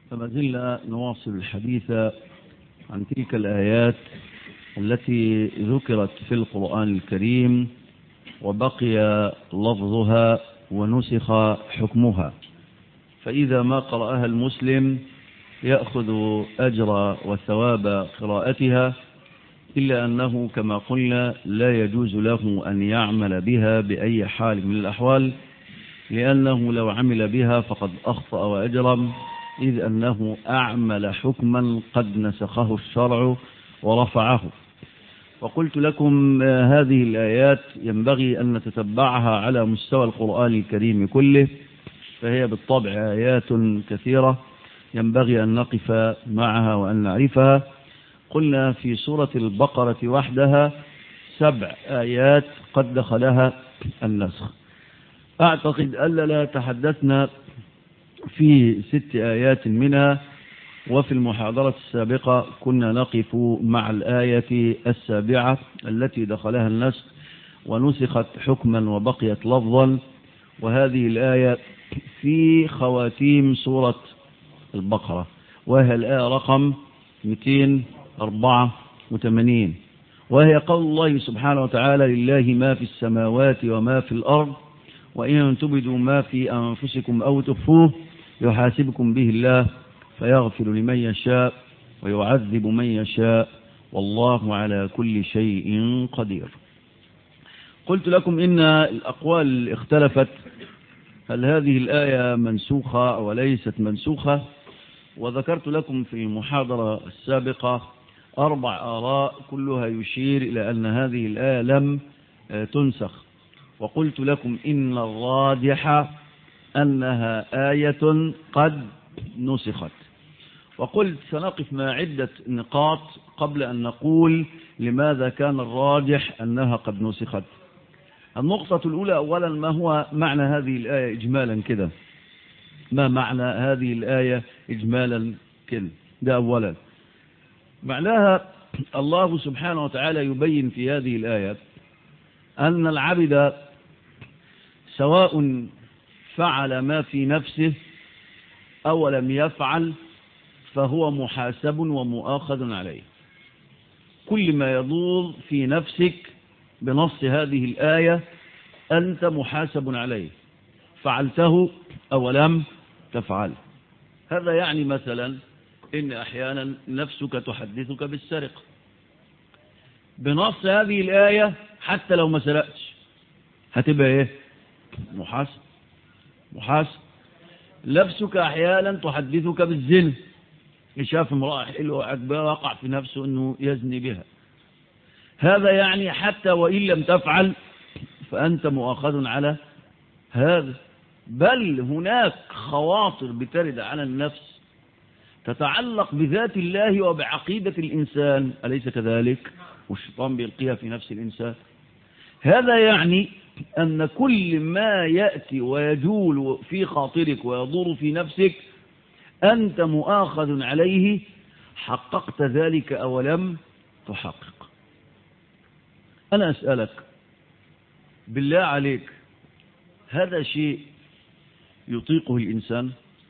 فما زلنا نواصل الحديث عن تلك الآيات التي ذكرت في القرآن الكريم وبقي لفظها ونسخ حكمها فإذا ما قرأها المسلم يأخذ أجر وثواب قراءتها إلا أنه كما قلنا لا يجوز له أن يعمل بها بأي حال من الأحوال لأنه لو عمل بها فقد أخطأ وأجرم إذ أنه أعمل حكما قد نسخه الشرع ورفعه وقلت لكم هذه الآيات ينبغي أن نتتبعها على مستوى القرآن الكريم كله فهي بالطبع آيات كثيرة ينبغي أن نقف معها وأن نعرفها قلنا في سورة البقرة وحدها سبع آيات قد دخلها النسخ أعتقد ألا تحدثنا في ست آيات منها وفي المحاضرة السابقة كنا نقف مع الآية السابعة التي دخلها النسخ ونسخت حكما وبقيت لفظا وهذه الآية في خواتيم سورة البقرة وهي الآية رقم 284 وهي قول الله سبحانه وتعالى لله ما في السماوات وما في الأرض وإن تبدوا ما في أنفسكم أو تخفوه يحاسبكم به الله فيغفر لمن يشاء ويعذب من يشاء والله على كل شيء قدير قلت لكم إن الأقوال اختلفت هل هذه الآية منسوخة وليست منسوخة وذكرت لكم في المحاضرة السابقة أربع آراء كلها يشير إلى أن هذه الآية لم تنسخ وقلت لكم إن الراجح أنها آية قد نسخت وقلت سنقف مع عدة نقاط قبل أن نقول لماذا كان الراجح أنها قد نسخت النقطة الأولى أولا ما هو معنى هذه الآية إجمالا كده ما معنى هذه الآية إجمالا كده ده أولا معناها الله سبحانه وتعالى يبين في هذه الآية أن العبد سواء فعل ما في نفسه أو لم يفعل فهو محاسب ومؤاخذ عليه كل ما يدور في نفسك بنص هذه الآية أنت محاسب عليه فعلته أو لم تفعل هذا يعني مثلا إن أحيانا نفسك تحدثك بالسرقة بنص هذه الآية حتى لو ما سرقتش هتبقى إيه محاسب محاسب نفسك أحيانا تحدثك بالزنا شاف امرأة حلوة عجبها وقع في نفسه أنه يزني بها هذا يعني حتى وإن لم تفعل فأنت مؤاخذ على هذا بل هناك خواطر بترد على النفس تتعلق بذات الله وبعقيدة الإنسان أليس كذلك والشيطان بيلقيها في نفس الإنسان هذا يعني أن كل ما يأتي ويجول في خاطرك ويدور في نفسك أنت مؤاخذ عليه حققت ذلك أو لم تحقق أنا أسألك بالله عليك هذا شيء يطيقه الإنسان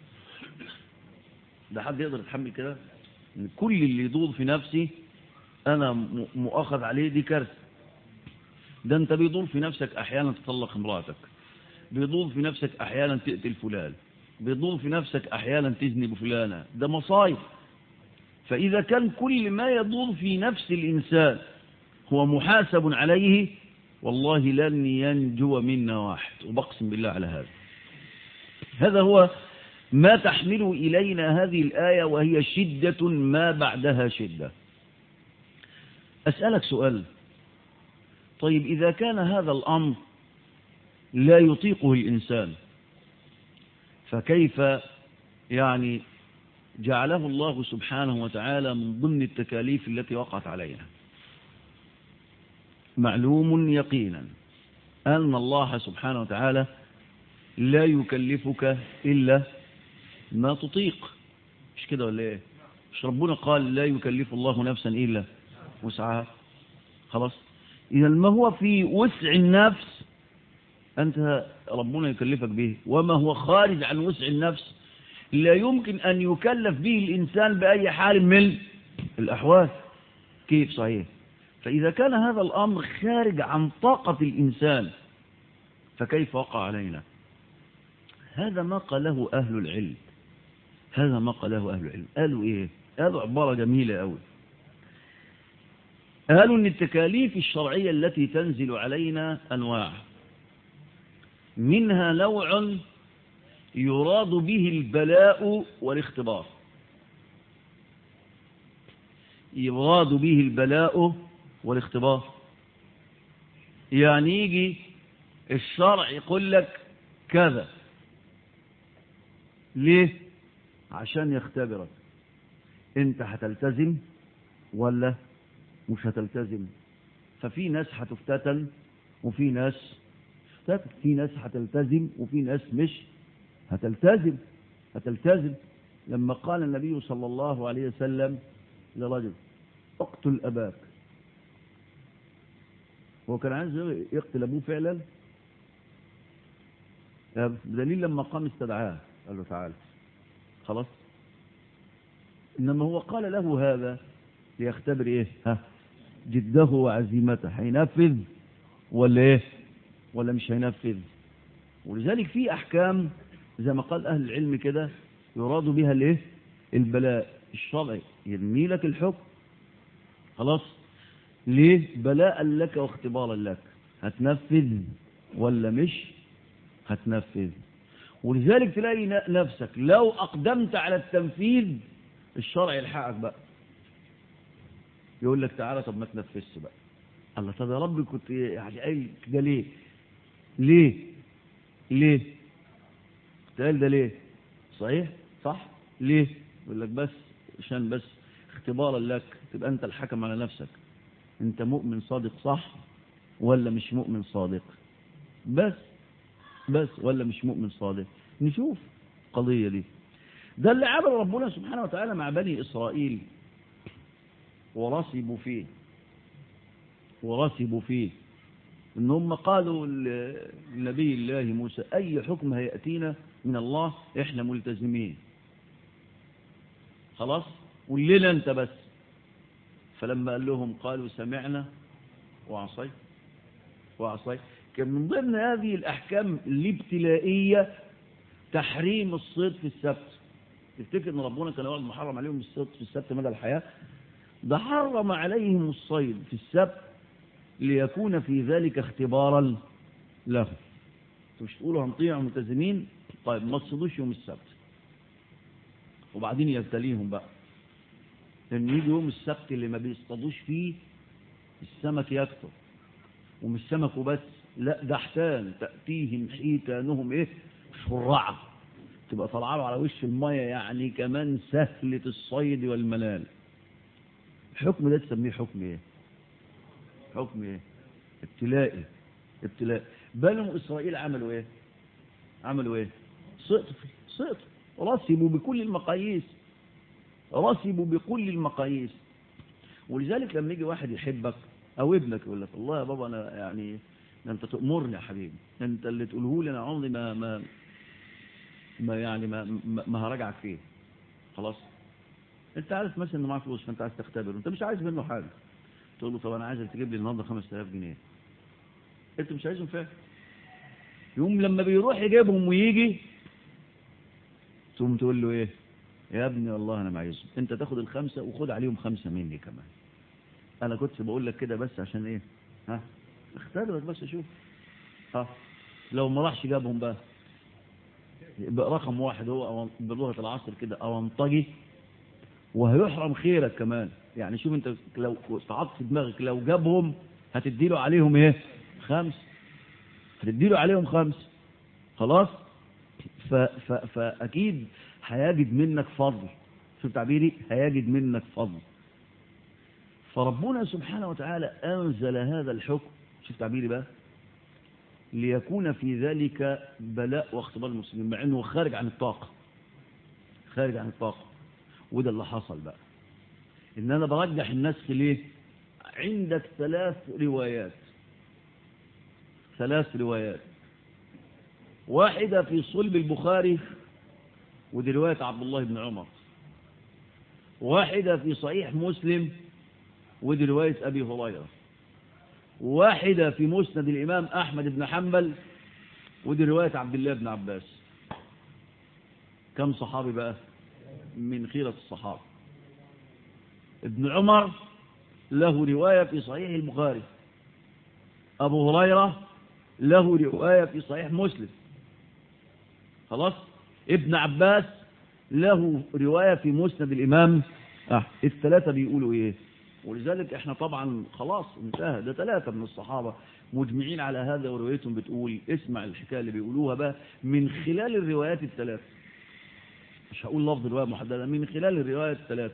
ده حد يقدر يتحمل كده إن كل اللي يدور في نفسي أنا مؤاخذ عليه دي كارثة ده أنت بيدور في نفسك أحيانا تطلق امرأتك بيدور في نفسك أحيانا تقتل فلان بيدور في نفسك أحيانا تزني بفلانة ده مصايب فإذا كان كل ما يدور في نفس الإنسان هو محاسب عليه والله لن ينجو منا واحد وبقسم بالله على هذا هذا هو ما تحمل إلينا هذه الآية وهي شدة ما بعدها شدة أسألك سؤال طيب إذا كان هذا الأمر لا يطيقه الإنسان فكيف يعني جعله الله سبحانه وتعالى من ضمن التكاليف التي وقعت علينا معلوم يقينا أن الله سبحانه وتعالى لا يكلفك إلا ما تطيق مش كده ولا ايه مش ربنا قال لا يكلف الله نفسا إلا وسعها خلاص إذا ما هو في وسع النفس أنت ربنا يكلفك به وما هو خارج عن وسع النفس لا يمكن أن يكلف به الإنسان بأي حال من الأحوال كيف صحيح فإذا كان هذا الأمر خارج عن طاقة الإنسان فكيف وقع علينا هذا ما قاله أهل العلم هذا ما قاله أهل العلم قالوا إيه قالوا عبارة جميلة أوي قالوا أن التكاليف الشرعية التي تنزل علينا أنواع منها نوع يراد به البلاء والاختبار يراد به البلاء والاختبار يعني يجي الشرع يقول لك كذا ليه عشان يختبرك انت هتلتزم ولا مش هتلتزم ففي ناس هتفتتن وفي ناس في ناس هتلتزم وفي ناس مش هتلتزم هتلتزم لما قال النبي صلى الله عليه وسلم لرجل اقتل أباك هو كان عايز يقتل أبوه فعلا بدليل لما قام استدعاه قال له تعالى خلاص إنما هو قال له هذا ليختبر إيه ها جده وعزيمته هينفذ ولا إيه ولا مش هينفذ ولذلك في أحكام زي ما قال أهل العلم كده يراد بها الإيه البلاء الشرعي يرمي لك الحكم خلاص ليه بلاء لك واختبارا لك هتنفذ ولا مش هتنفذ ولذلك تلاقي نفسك لو أقدمت على التنفيذ الشرع يلحقك بقى يقول لك تعالى طب ما تنفذش بقى الله طب يا رب كنت يعني قايل ده ليه ليه ليه قال ده ليه صحيح صح ليه يقول لك بس عشان بس اختبارا لك تبقى انت الحكم على نفسك انت مؤمن صادق صح ولا مش مؤمن صادق بس بس ولا مش مؤمن صادق نشوف القضية دي ده اللي عمل ربنا سبحانه وتعالى مع بني إسرائيل ورسبوا فيه ورسبوا فيه ان هم قالوا لنبي الله موسى اي حكم هيأتينا من الله احنا ملتزمين خلاص قول لنا انت بس فلما قال لهم قالوا سمعنا وعصيت وعصيت كان من ضمن هذه الأحكام الابتلائية تحريم الصيد في السبت تفتكر ان ربنا كان يقعد محرم عليهم الصيد في السبت مدى الحياة ده حرم عليهم الصيد في السبت ليكون في ذلك اختبارا له مش تقولوا هنطيع ملتزمين طيب ما تصيدوش يوم السبت وبعدين يبتليهم بقى لان يجي يوم السبت اللي ما بيصطادوش فيه السمك يكثر ومش سمك وبس لا ده احتان تأتيهم حيتانهم ايه شرعة تبقى طالعه على وش المية يعني كمان سهلة الصيد والملال الحكم ده تسميه حكم ايه حكم ايه ابتلائي ابتلاء بنو اسرائيل عملوا ايه عملوا ايه سقطوا سقطوا رسبوا بكل المقاييس رسبوا بكل المقاييس ولذلك لما يجي واحد يحبك او ابنك يقول لك والله يا بابا انا يعني انت تأمرني يا حبيبي انت اللي تقوله لي انا عمري ما ما ما يعني ما ما, ما هراجعك فيه خلاص انت عارف مثلا انه معاه فلوس فانت عايز تختبره انت مش عايز منه حاجه تقول له طب انا عايزك تجيب لي النهارده 5000 جنيه انت مش عايزهم فعلا يوم لما بيروح يجيبهم ويجي تقوم تقول له ايه يا ابني والله انا ما عايزهم انت تاخد الخمسه وخد عليهم خمسه مني كمان انا كنت بقول لك كده بس عشان ايه ها اختبرك بس شوف ها لو ما راحش جابهم بقى يبقى رقم واحد هو بلغة العصر كده أونطجي وهيحرم خيرك كمان يعني شوف انت لو تعطت في دماغك لو جابهم هتديله عليهم ايه خمس هتديله عليهم خمس خلاص ف ف فأكيد هيجد منك فضل شوف تعبيري هيجد منك فضل فربنا سبحانه وتعالى أنزل هذا الحكم شوف تعبيري بقى ليكون في ذلك بلاء واختبار المسلمين مع انه خارج عن الطاقة خارج عن الطاقة وده اللي حصل بقى ان انا برجح النسخ ليه عندك ثلاث روايات ثلاث روايات واحدة في صلب البخاري ودي رواية عبد الله بن عمر واحدة في صحيح مسلم ودي رواية أبي هريرة واحدة في مسند الإمام أحمد بن حنبل ودي رواية عبد الله بن عباس كم صحابي بقى من خيرة الصحابة ابن عمر له رواية في صحيح البخاري أبو هريرة له رواية في صحيح مسلم خلاص ابن عباس له رواية في مسند الإمام آه. الثلاثة بيقولوا إيه ولذلك احنا طبعا خلاص انتهى ده ثلاثة من الصحابة مجمعين على هذا وروايتهم بتقول اسمع الحكاية اللي بيقولوها بقى من خلال الروايات الثلاثة مش هقول لفظ رواية محددة من خلال الروايات الثلاثة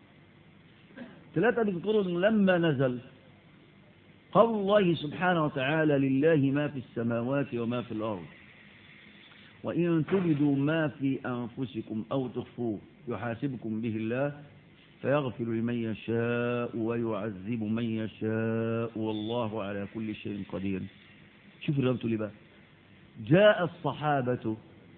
ثلاثة بيذكروا لما نزل قول الله سبحانه وتعالى لله ما في السماوات وما في الأرض وإن تبدوا ما في أنفسكم أو تخفوه يحاسبكم به الله فيغفر لمن يشاء ويعذب من يشاء والله على كل شيء قدير شوف الرب لي بقى جاء الصحابة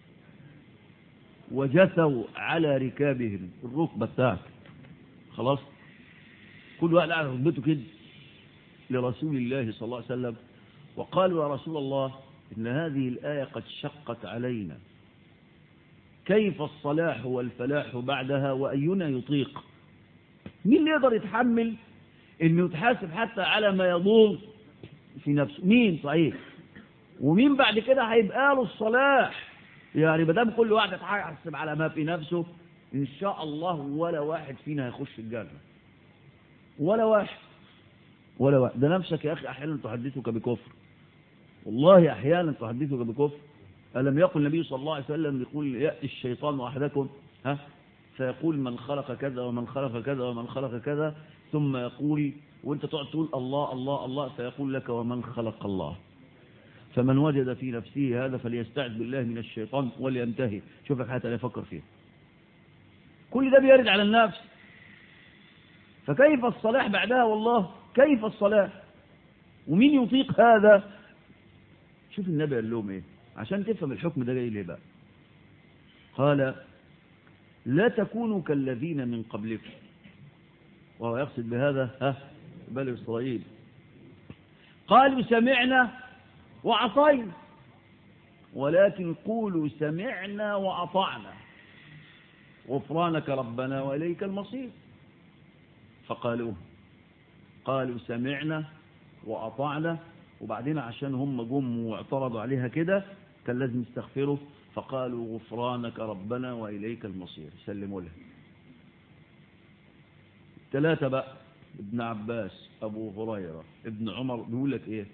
وجثوا على ركابهم الركبة بتاعك خلاص كل واحد على ركبته كده لرسول الله صلى الله عليه وسلم وقالوا يا رسول الله إن هذه الآية قد شقت علينا كيف الصلاح والفلاح بعدها وأينا يطيق مين اللي يقدر يتحمل انه يتحاسب حتى على ما يضر في نفسه مين صحيح ومين بعد كده هيبقى له الصلاح يعني ما دام كل واحد يتحاسب على ما في نفسه ان شاء الله ولا واحد فينا هيخش الجنه ولا واحد ولا واحد ده نفسك يا اخي احيانا تحدثك بكفر والله احيانا تحدثك بكفر الم يقل النبي صلى الله عليه وسلم يقول ياتي الشيطان احدكم ها فيقول من خلق كذا ومن خلق كذا ومن خلق كذا ثم يقول وانت تقعد تقول الله الله الله فيقول لك ومن خلق الله فمن وجد في نفسه هذا فليستعذ بالله من الشيطان ولينتهي شوف لك حاجه لا يفكر فيها كل ده بيرد على النفس فكيف الصلاح بعدها والله كيف الصلاح ومين يطيق هذا شوف النبي قال لهم ايه عشان تفهم الحكم ده جاي ليه بقى قال لا تكونوا كالذين من قبلكم وهو يقصد بهذا ها بني إسرائيل قالوا سمعنا وعصينا ولكن قولوا سمعنا وأطعنا غفرانك ربنا وإليك المصير فقالوا قالوا سمعنا وأطعنا وبعدين عشان هم جم واعترضوا عليها كده كان لازم يستغفروا فقالوا غفرانك ربنا وإليك المصير سلموا له ثلاثة بقى ابن عباس أبو هريرة ابن عمر بيقول لك إيه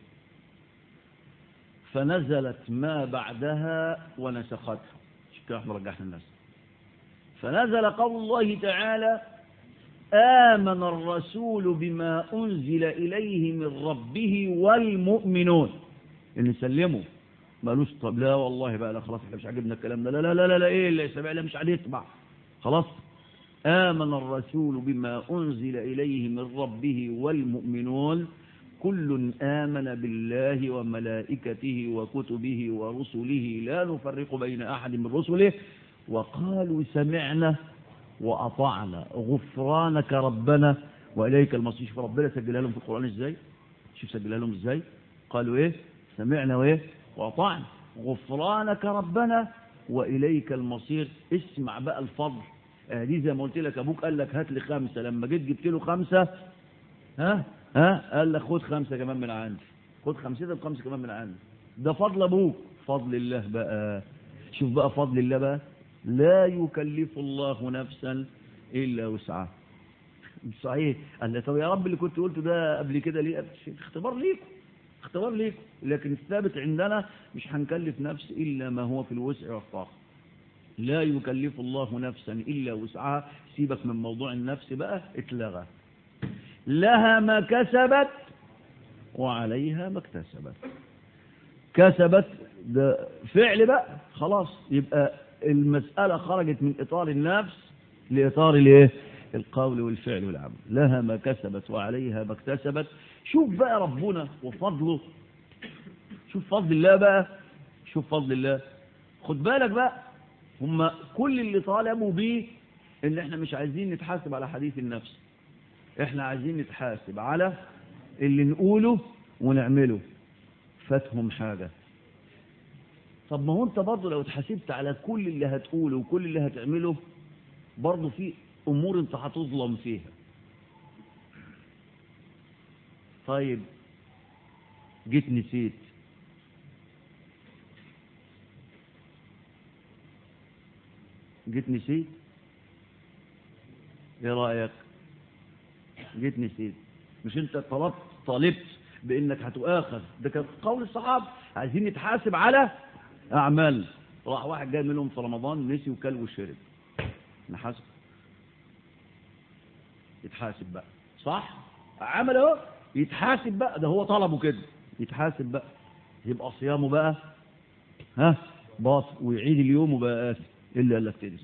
فنزلت ما بعدها ونسختها شو كده احنا رجعنا الناس فنزل قول الله تعالى آمن الرسول بما أنزل إليه من ربه والمؤمنون إن سلموا مالوش طب لا والله بقى لا خلاص احنا مش عاجبنا الكلام ده لا لا لا لا, لا ايه اللي سمع لا مش عليه يسمع خلاص آمن الرسول بما أنزل إليه من ربه والمؤمنون كل آمن بالله وملائكته وكتبه ورسله لا نفرق بين أحد من رسله وقالوا سمعنا وأطعنا غفرانك ربنا وإليك المصير شوف ربنا سجلها لهم في القرآن ازاي شوف سجلها لهم ازاي قالوا ايه سمعنا وايه وأطعنا غفرانك ربنا وإليك المصير اسمع بقى الفضل آه دي زي ما قلت لك أبوك قال لك هات لي خمسة لما جيت جبت له خمسة ها ها قال لك خد خمسة كمان من عندي خد خمسة بخمسة كمان من عندي ده فضل أبوك فضل الله بقى شوف بقى فضل الله بقى لا يكلف الله نفسا إلا وسعها صحيح قال لي طب يا رب اللي كنت قلته ده قبل كده ليه اختبار ليكم اختبار ليكم لكن الثابت عندنا مش هنكلف نفس إلا ما هو في الوسع والطاقة لا يكلف الله نفسا إلا وسعها سيبك من موضوع النفس بقى اتلغى لها ما كسبت وعليها ما اكتسبت كسبت ده فعل بقى خلاص يبقى المسألة خرجت من إطار النفس لإطار الايه القول والفعل والعمل لها ما كسبت وعليها ما اكتسبت شوف بقى ربنا وفضله شوف فضل الله بقى شوف فضل الله خد بالك بقى هم كل اللي طالبوا بيه ان احنا مش عايزين نتحاسب على حديث النفس احنا عايزين نتحاسب على اللي نقوله ونعمله فاتهم حاجة طب ما هو انت برضه لو اتحاسبت على كل اللي هتقوله وكل اللي هتعمله برضه في امور انت هتظلم فيها طيب جيت نسيت جيت نسيت ايه رايك جيت نسيت مش انت طلبت طالبت بانك هتؤاخذ ده كان قول الصحابه عايزين نتحاسب على اعمال راح واحد جاي منهم في رمضان نسي وكل وشرب نحاسب يتحاسب بقى صح عمل اهو يتحاسب بقى ده هو طلبه كده يتحاسب بقى يبقى صيامه بقى ها باطل ويعيد اليوم وبقى قاسي الا قال لك تدرس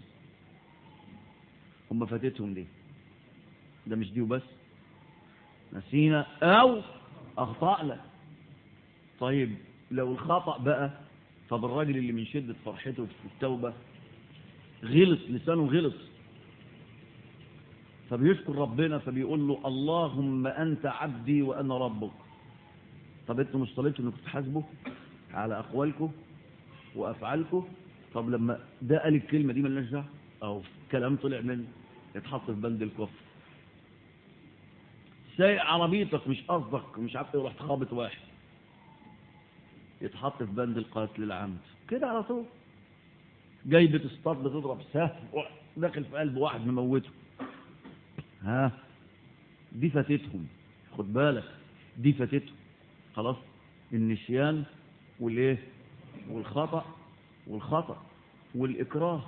هم فاتتهم ليه ده مش دي وبس نسينا او اخطأنا طيب لو الخطأ بقى طب الراجل اللي من شدة فرحته في التوبة غلط لسانه غلط فبيشكر ربنا فبيقول له اللهم أنت عبدي وأنا ربك طب انتوا مش طالبتوا انكم تحاسبوا على أقوالكم وأفعالكم طب لما ده قال الكلمة دي مالناش دعوه أو كلام طلع منه يتحط في بند الكفر سايق عربيتك مش قصدك مش عارف ايه رحت خابط واحد يتحط في بند القتل العمد كده على طول جاي بتصطاد بتضرب سهم داخل في قلب واحد مموته ها دي فاتتهم خد بالك دي فاتتهم خلاص النسيان والايه والخطأ والخطأ والإكراه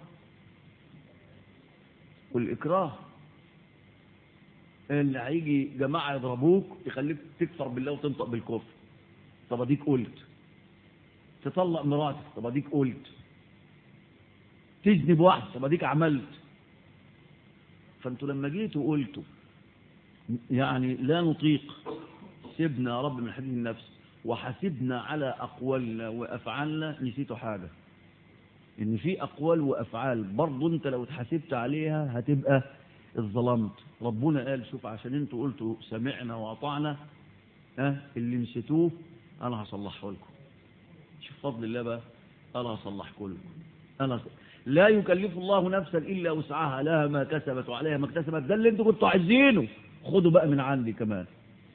والإكراه اللي هيجي جماعة يضربوك يخليك تكفر بالله وتنطق بالكفر طب اديك قلت تطلق مراتك طب اديك قلت تذنب واحد طب اديك عملت فانتوا لما جيتوا قلتوا يعني لا نطيق سيبنا يا رب من حديث النفس وحاسبنا على أقوالنا وأفعالنا نسيتوا حاجة إن في أقوال وأفعال برضو أنت لو اتحاسبت عليها هتبقى اتظلمت ربنا قال شوف عشان انتوا قلتوا سمعنا وأطعنا ها اللي نسيتوه أنا هصلحه لكم شوف فضل الله بقى أنا هصلحه لكم أنا لا يكلف الله نفسا إلا وسعها لها ما كسبت وعليها ما اكتسبت ده اللي انتوا كنتوا عايزينه خدوا بقى من عندي كمان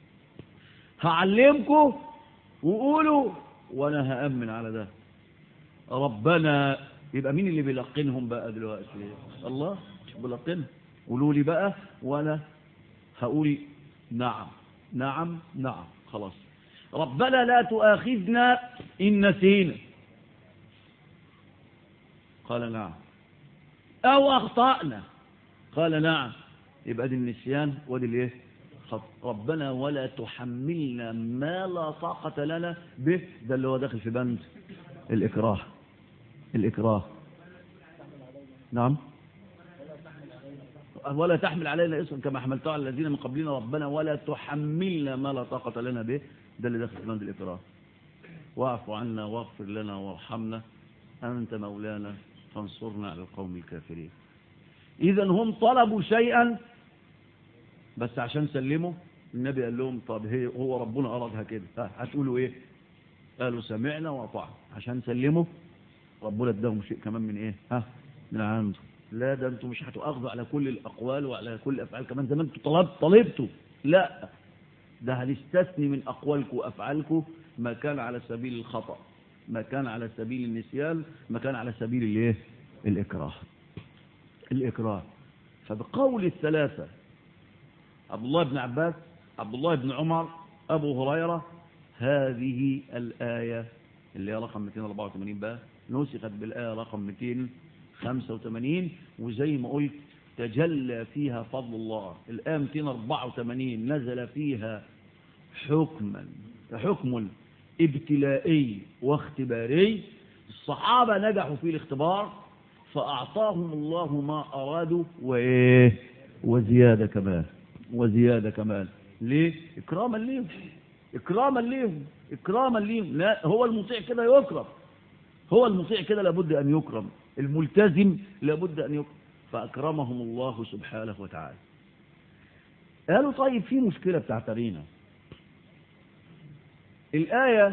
هعلمكم وقولوا وانا هأمن على ده ربنا يبقى مين اللي بيلقنهم بقى دلوقتي الله مش بيلقنهم قولوا لي بقى وانا هقول نعم نعم نعم خلاص ربنا لا تؤاخذنا إن نسينا قال نعم أو أخطأنا قال نعم يبقى دي النسيان ودي الايه ربنا ولا تحملنا ما لا طاقة لنا به ده اللي هو داخل في بند الإكراه الإكراه نعم ولا تحمل علينا اسم كما حملته على الذين من قبلنا ربنا ولا تحملنا ما لا طاقة لنا به ده اللي داخل في بند الإكراه واعف عنا واغفر لنا وارحمنا أنت مولانا فانصرنا على القوم الكافرين إذا هم طلبوا شيئا بس عشان سلموا النبي قال لهم طب هي هو ربنا أرادها كده هتقولوا إيه قالوا سمعنا وأطعنا عشان سلموا ربنا اداهم شيء كمان من إيه ها من عنده لا ده انتوا مش هتؤاخذوا على كل الأقوال وعلى كل الأفعال كمان زي ما انتوا طلبت طلبتوا لا ده هنستثني من أقوالكم وأفعالكم ما كان على سبيل الخطأ ما كان على سبيل النسيان ما كان على سبيل الايه الإكراه الإكراه فبقول الثلاثة عبد الله بن عباس عبد الله بن عمر أبو هريرة هذه الآية اللي هي رقم 284 بقى نسخت بالآية رقم 285 وزي ما قلت تجلى فيها فضل الله الآية 284 نزل فيها حكما حكم ابتلائي واختباري الصحابة نجحوا في الاختبار فأعطاهم الله ما أرادوا وإيه وزيادة كمان وزيادة كمان ليه إكراما ليهم إكراما ليهم إكراما ليهم لا هو المطيع كده يكرم هو المطيع كده لابد أن يكرم الملتزم لابد أن يكرم فأكرمهم الله سبحانه وتعالى قالوا طيب في مشكلة بتعترينا الآية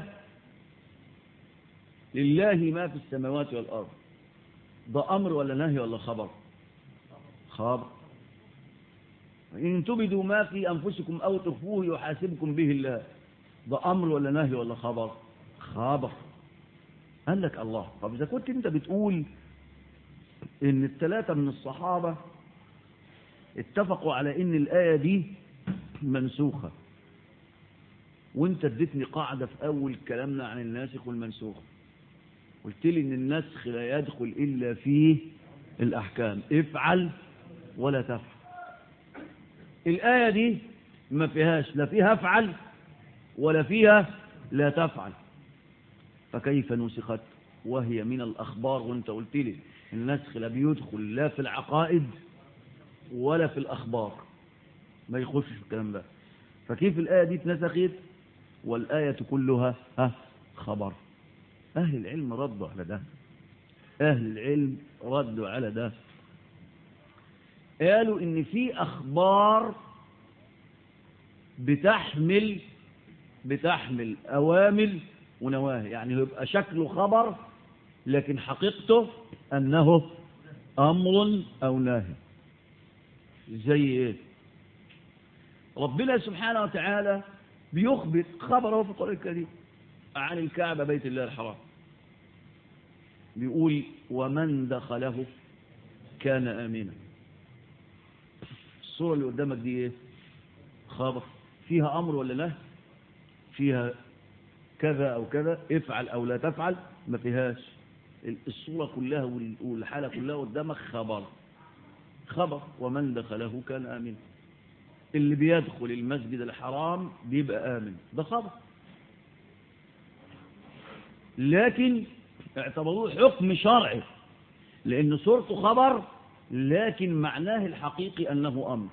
لله ما في السماوات والأرض ده أمر ولا نهي ولا خبر خبر إن تبدوا ما في أنفسكم أو تخفوه يحاسبكم به الله ده أمر ولا نهي ولا خبر خبر قال لك الله طب إذا كنت أنت بتقول إن الثلاثة من الصحابة اتفقوا على إن الآية دي منسوخة وانت اديتني قاعدة في أول كلامنا عن الناسخ والمنسوخ قلت لي إن النسخ لا يدخل إلا في الأحكام افعل ولا تفعل الآية دي ما فيهاش لا فيها افعل ولا فيها لا تفعل فكيف نسخت وهي من الأخبار وانت قلت لي النسخ لا بيدخل لا في العقائد ولا في الأخبار ما يخش في الكلام ده فكيف الآية دي اتنسخت والآية كلها ها خبر أهل العلم ردوا على ده أهل العلم ردوا على ده قالوا إن في أخبار بتحمل بتحمل أوامر ونواهي يعني يبقى شكله خبر لكن حقيقته أنه أمر أو نهي زي إيه ربنا سبحانه وتعالى بيخبر خبره في القرآن الكريم عن الكعبة بيت الله الحرام بيقول ومن دخله كان آمنا الصورة اللي قدامك دي ايه خبر فيها أمر ولا لا فيها كذا أو كذا افعل أو لا تفعل ما فيهاش الصورة كلها والحالة كلها قدامك خبر خبر ومن دخله كان آمنا اللي بيدخل المسجد الحرام بيبقى آمن ده خبر لكن اعتبروه حكم شرعي لأن صورته خبر لكن معناه الحقيقي أنه أمر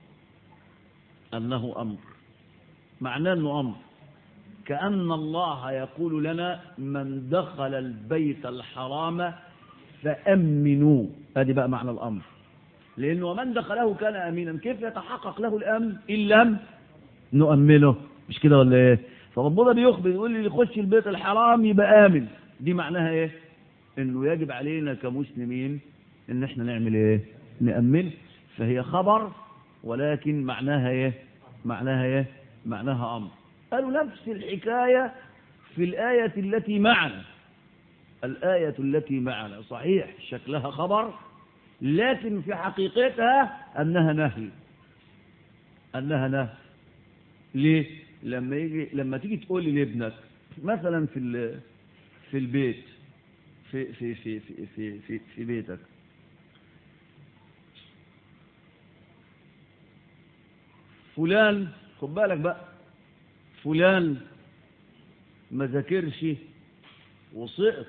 أنه أمر معناه أنه أمر كأن الله يقول لنا من دخل البيت الحرام فأمنوا هذه بقى معنى الأمر لأنه من دخله كان أمينا كيف يتحقق له الأمن إن لم نؤمنه مش كده ولا إيه فربنا بيخبر يقول لي اللي يخش البيت الحرام يبقى آمن دي معناها إيه إنه يجب علينا كمسلمين إن إحنا نعمل إيه نأمن فهي خبر ولكن معناها إيه معناها إيه معناها أمر قالوا نفس الحكاية في الآية التي معنا الآية التي معنا صحيح شكلها خبر لكن في حقيقتها أنها نهي أنها نهي ليه لما يجي لما تيجي تقول لابنك مثلا في في البيت في في في في في في, في بيتك فلان خد بالك بقى فلان ما ذاكرش وسقط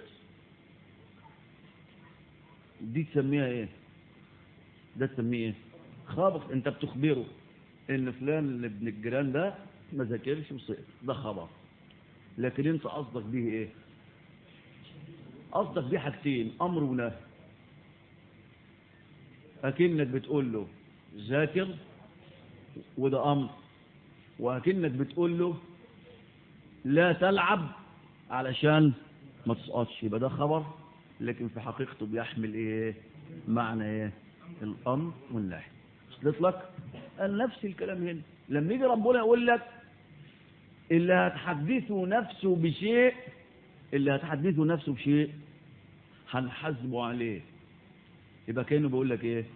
دي تسميها ايه ده تسميه ايه خبر انت بتخبره ان فلان ابن الجيران ده ما ذاكرش وسقط ده خبر لكن انت قصدك بيه ايه قصدك بيه حاجتين امر ونهي اكنك بتقول له ذاكر وده امر واكنك بتقول له لا تلعب علشان ما تسقطش يبقى ده خبر لكن في حقيقته بيحمل ايه معنى ايه الامر والنهي وصلت لك قال نفس الكلام هنا لما يجي ربنا يقول لك اللي هتحدثه نفسه بشيء اللي هتحدثه نفسه بشيء هنحاسبه عليه يبقى كانه بيقول لك ايه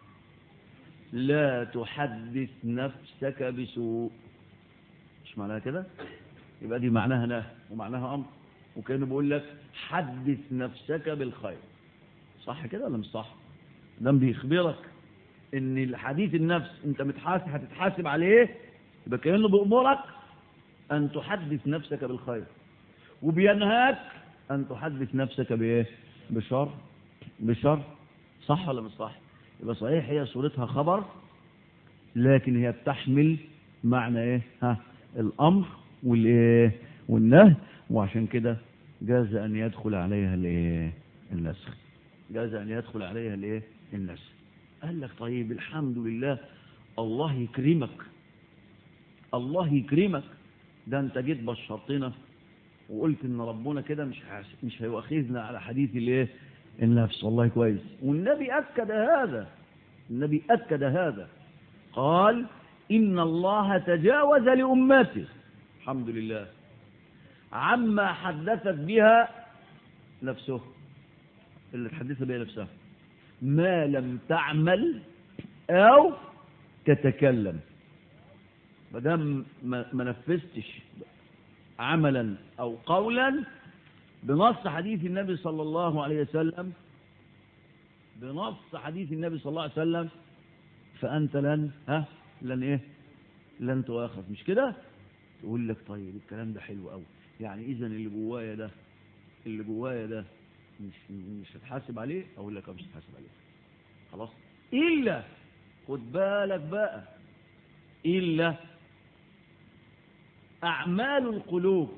لا تحدث نفسك بسوء مش معناها كده يبقى دي معناها نهي ومعناها امر وكانه بيقول لك حدث نفسك بالخير صح كده ولا مش صح ده بيخبرك ان الحديث النفس انت متحاسب هتتحاسب عليه يبقى كانه بيامرك ان تحدث نفسك بالخير وبينهاك ان تحدث نفسك بايه بشر بشر صح ولا مش صح يبقى صحيح هي صورتها خبر لكن هي بتحمل معنى ايه ها الامر والايه والنهي وعشان كده جاز ان يدخل عليها الايه النسخ جاز أن يدخل عليها الايه الناس قال لك طيب الحمد لله الله يكرمك الله يكرمك ده انت جيت بشرتنا وقلت ان ربنا كده مش حاس- مش هيؤاخذنا على حديث الايه النفس والله كويس والنبي اكد هذا النبي اكد هذا قال ان الله تجاوز لامته الحمد لله عما حدثت بها نفسه اللي تحدث بها نفسها ما لم تعمل او تتكلم ما دام ما ما نفذتش عملا او قولا بنص حديث النبي صلى الله عليه وسلم بنص حديث النبي صلى الله عليه وسلم فانت لن ها لن ايه لن تؤاخذ مش كده تقول لك طيب الكلام ده حلو قوي يعني اذا اللي جوايا ده اللي جوايا ده مش مش هتحاسب عليه اقول لك مش هتحاسب عليه خلاص الا خد بالك بقى الا اعمال القلوب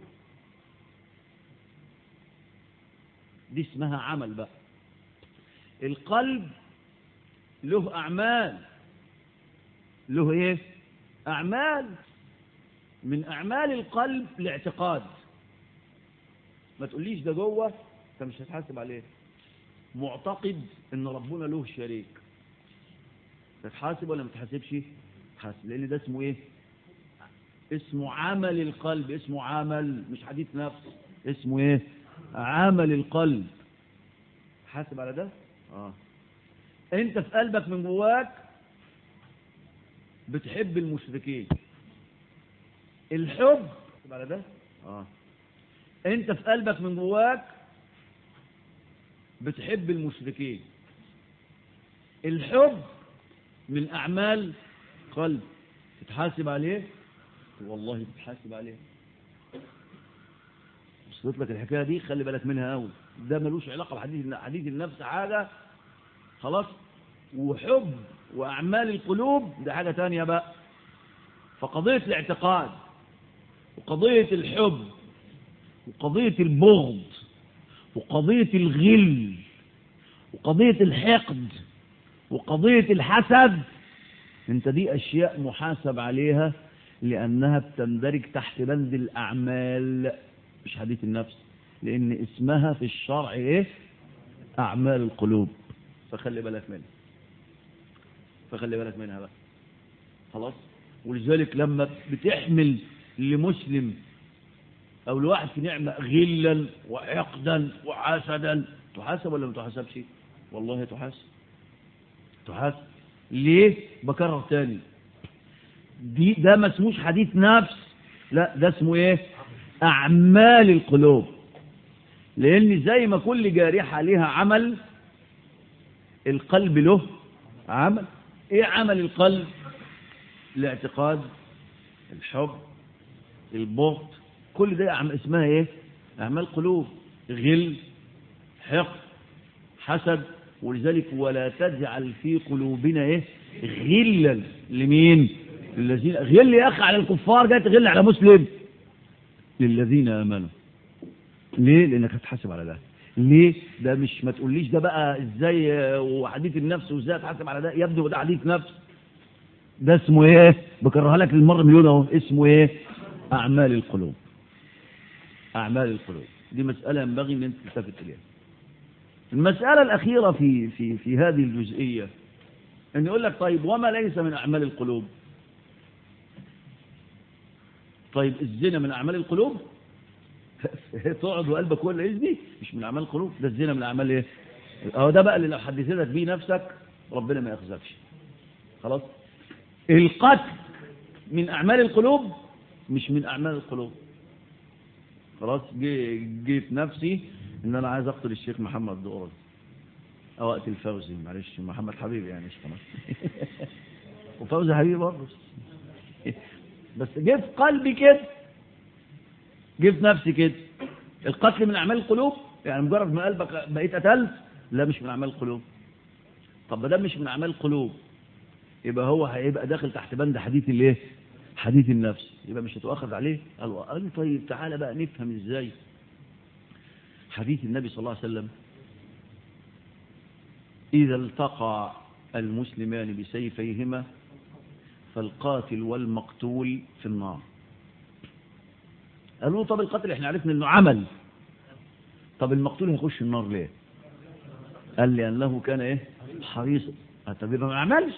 دي اسمها عمل بقى القلب له اعمال له ايه اعمال من اعمال القلب الاعتقاد ما تقوليش ده جوه انت مش هتحاسب عليه معتقد ان ربنا له شريك تتحاسب ولا ما تتحاسبش تحاسب لان ده اسمه ايه اسمه عمل القلب اسمه عمل مش حديث نفس اسمه ايه عمل القلب حاسب على ده اه انت في قلبك من جواك بتحب المشركين الحب حاسب على ده اه انت في قلبك من جواك بتحب المشركين الحب من اعمال قلب تتحاسب عليه والله تتحاسب عليه وصلت لك الحكايه دي خلي بالك منها قوي ده ملوش علاقه بحديث حديث النفس حاجه خلاص وحب واعمال القلوب ده حاجه تانية بقى فقضيه الاعتقاد وقضيه الحب وقضيه البغض وقضيه الغل وقضيه الحقد وقضيه الحسد انت دي اشياء محاسب عليها لانها بتندرج تحت بند الاعمال مش حديث النفس لان اسمها في الشرع ايه اعمال القلوب فخلي بالك منها فخلي بالك منها بقى خلاص ولذلك لما بتحمل لمسلم او لواحد في نعمه غلا وعقدا وحسدا تحاسب ولا ما تحاسبش والله تحاسب تحاسب ليه بكرر تاني دي ده ما اسموش حديث نفس لا ده اسمه ايه اعمال القلوب لان زي ما كل جارحه ليها عمل القلب له عمل ايه عمل القلب الاعتقاد الحب البغض كل ده أعم- اسمها ايه اعمال قلوب غل حقد حسد ولذلك ولا تجعل في قلوبنا ايه غلا لمين للذين غل يا اخي على الكفار جاي تغل على مسلم للذين امنوا ليه لانك هتحاسب على ده ليه ده مش ما تقوليش ده بقى ازاي آه، وحديث النفس وازاي اتحاسب على ده يا ابني وده حديث نفس ده اسمه ايه بكررها لك للمره مليون اهو اسمه ايه اعمال القلوب اعمال القلوب دي مساله ينبغي ان انت تلتفت اليها المساله الاخيره في في في هذه الجزئيه ان يقول لك طيب وما ليس من اعمال القلوب طيب الزنا من اعمال القلوب تقعد وقلبك هو اللي يزني مش من اعمال القلوب ده الزنا من اعمال ايه اهو ده بقى اللي لو حدثتك بيه نفسك ربنا ما ياخذكش خلاص القتل من اعمال القلوب مش من اعمال القلوب خلاص جي- جيت نفسي ان انا عايز اقتل الشيخ محمد دورز او اقتل فوزي معلش محمد حبيبي يعني مش خلاص وفوزي حبيبي برضه بس جه في قلبي كده جه في نفسي كده القتل من اعمال القلوب يعني مجرد ما قلبك بقيت قتلت لا مش من اعمال القلوب طب ما ده مش من اعمال القلوب يبقى هو هيبقى داخل تحت بند حديث الايه حديث النفس يبقى مش هتؤاخذ عليه قال قال طيب تعالى بقى نفهم ازاي حديث النبي صلى الله عليه وسلم إذا التقى المسلمان بسيفيهما فالقاتل والمقتول في النار قالوا طب القتل احنا عرفنا انه عمل طب المقتول هيخش النار ليه قال لأنه كان ايه حريص طب يبقى ما عملش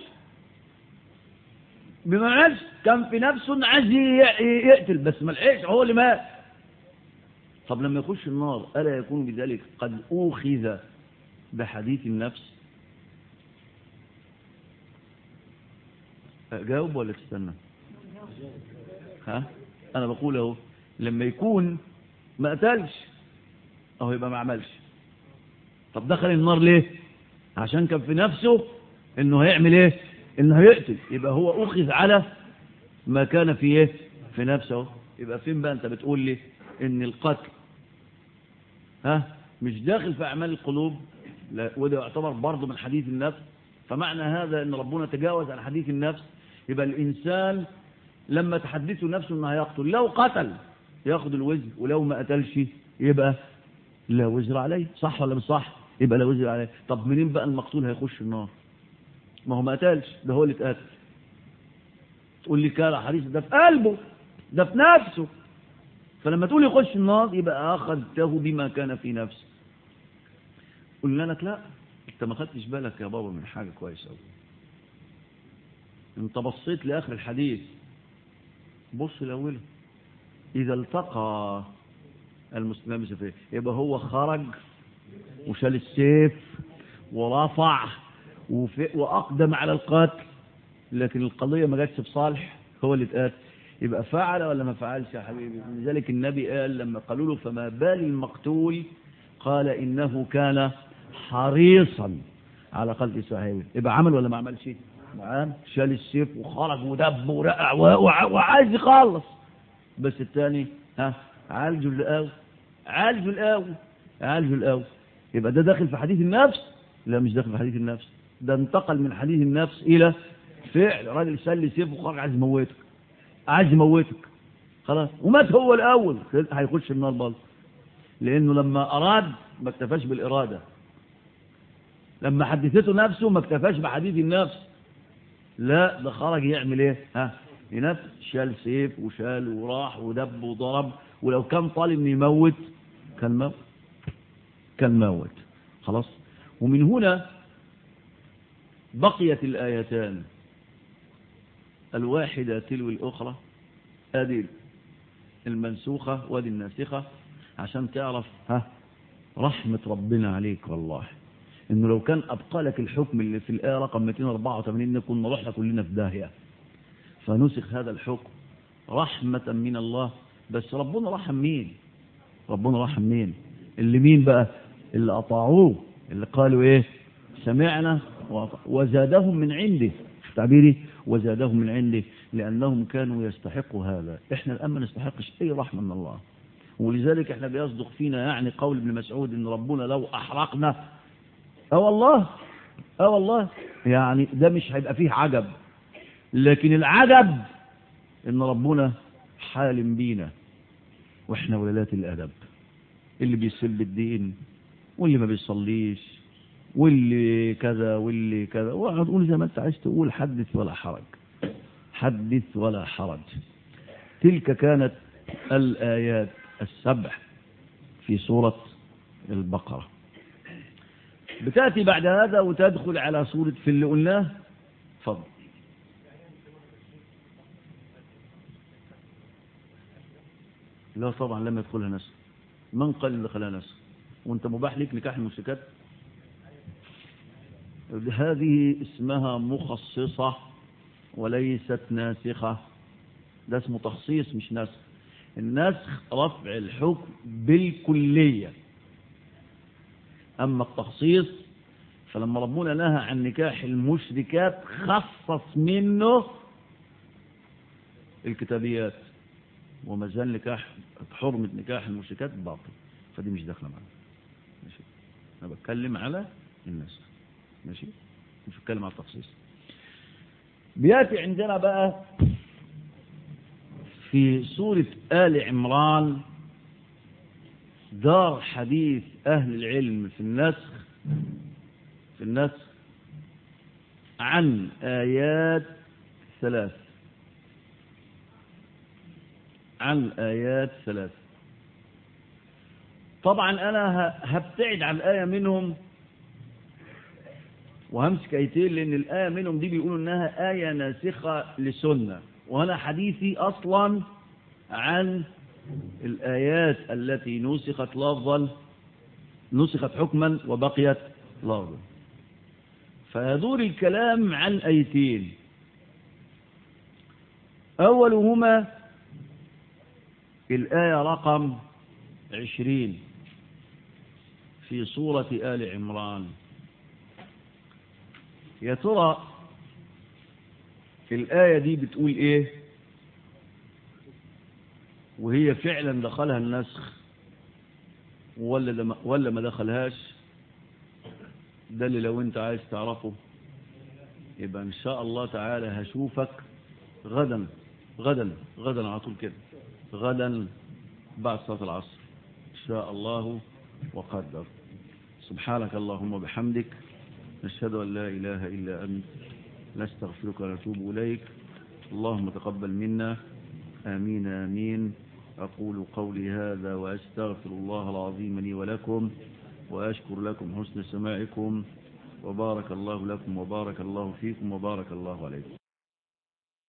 بما عملش كان في نفسه عايز يقتل بس ما لحقش هو اللي مات طب لما يخش النار ألا يكون بذلك قد أوخذ بحديث النفس جاوب ولا تستنى ها أنا بقول اهو لما يكون ما قتلش أهو يبقى ما عملش طب دخل النار ليه عشان كان في نفسه انه هيعمل ايه انه هيقتل يبقى هو اخذ على ما كان في ايه في نفسه يبقى فين بقى انت بتقول لي ان القتل ها مش داخل في اعمال القلوب لا وده يعتبر برضه من حديث النفس فمعنى هذا ان ربنا تجاوز عن حديث النفس يبقى الانسان لما تحدثه نفسه انه هيقتل لو قتل ياخد الوزر ولو ما قتلش يبقى لا وزر عليه صح ولا مش صح يبقى لا وزر عليه طب منين بقى المقتول هيخش النار ما هو ما قتلش ده هو اللي اتقتل تقول لي كان حريص ده في قلبه ده في نفسه فلما تقول يخش النار يبقى اخذته بما كان في نفسه قلنا لك لا انت ما خدتش بالك يا بابا من حاجه كويسه قوي انت بصيت لاخر الحديث بص لاوله اذا التقى المسلمين بسيفيه يبقى هو خرج وشال السيف ورفع وأقدم على القتل لكن القضية ما جاتش بصالح هو اللي اتقاتل يبقى فعل ولا ما فعلش يا حبيبي لذلك النبي قال لما قالوا له فما بال المقتول قال إنه كان حريصا على قتل صاحبه يبقى عمل ولا ما عملش نعم شال السيف وخرج ودب ورقع وعايز يخلص بس الثاني ها عالجه الأول عالجه الأول عالجه الأول يبقى ده داخل في حديث النفس لا مش داخل في حديث النفس ده انتقل من حديث النفس إلى فعل راجل سل سيف وخرج عايز يموتك عايز يموتك خلاص ومات هو الأول هيخش النار برضه لأنه لما أراد ما اكتفاش بالإرادة لما حدثته نفسه ما اكتفاش بحديث النفس لا ده خرج يعمل ايه ها ينفس شال سيف وشال وراح ودب وضرب ولو كان طالب يموت كان موت كان موت خلاص ومن هنا بقيت الآيتان الواحدة تلو الأخرى هذه المنسوخة وهذه الناسخة عشان تعرف ها رحمة ربنا عليك والله انه لو كان ابقى لك الحكم اللي في الآية رقم 284 كنا رحنا كلنا في داهية فنسخ هذا الحكم رحمة من الله بس ربنا رحم مين ربنا رحم مين اللي مين بقى اللي أطاعوه اللي قالوا ايه سمعنا وزادهم من عنده تعبيري وزادهم من عنده لأنهم كانوا يستحقوا هذا احنا الآن ما نستحقش أي رحمة من الله ولذلك احنا بيصدق فينا يعني قول ابن مسعود ان ربنا لو احرقنا اه والله اه والله يعني ده مش هيبقى فيه عجب لكن العجب ان ربنا حالم بينا واحنا ولادات الادب اللي بيسب الدين واللي ما بيصليش واللي كذا واللي كذا واقعد قول زي ما انت عايز تقول حدث ولا حرج حدث ولا حرج تلك كانت الآيات السبع في سورة البقرة بتأتي بعد هذا وتدخل على سورة في اللي قلناه فضل لا طبعا لم يدخلها نسخ من قال اللي دخلها نسخ وانت مباح لك نكاح المشركات هذه اسمها مخصصة وليست ناسخة ده اسمه تخصيص مش نسخ النسخ رفع الحكم بالكلية أما التخصيص فلما ربنا نهى عن نكاح المشركات خصص منه الكتابيات وما زال نكاح حرمة نكاح المشركات باطل فدي مش داخله معانا ماشي انا بتكلم على النسخ ماشي مش بتكلم على التخصيص بياتي عندنا بقى في سورة آل عمران دار حديث أهل العلم في النسخ في النسخ عن آيات ثلاث عن آيات ثلاث طبعا أنا هبتعد عن آية منهم وهمسك آيتين لأن الآية منهم دي بيقولوا إنها آية ناسخة لسنة وأنا حديثي أصلا عن الآيات التي نسخت لفظا نسخت حكما وبقيت لفظا فيدور الكلام عن آيتين أولهما الآية رقم عشرين في سورة آل عمران يا ترى الآية دي بتقول إيه وهي فعلا دخلها النسخ ولا ولا ما دخلهاش ده اللي لو انت عايز تعرفه يبقى ان شاء الله تعالى هشوفك غدا غدا غدا على طول كده غدا بعد صلاة العصر ان شاء الله وقدر سبحانك اللهم وبحمدك نشهد ان لا اله الا انت نستغفرك ونتوب اليك اللهم تقبل منا امين امين أقول قولي هذا وأستغفر الله العظيم لي ولكم وأشكر لكم حسن سماعكم وبارك الله لكم وبارك الله فيكم وبارك الله عليكم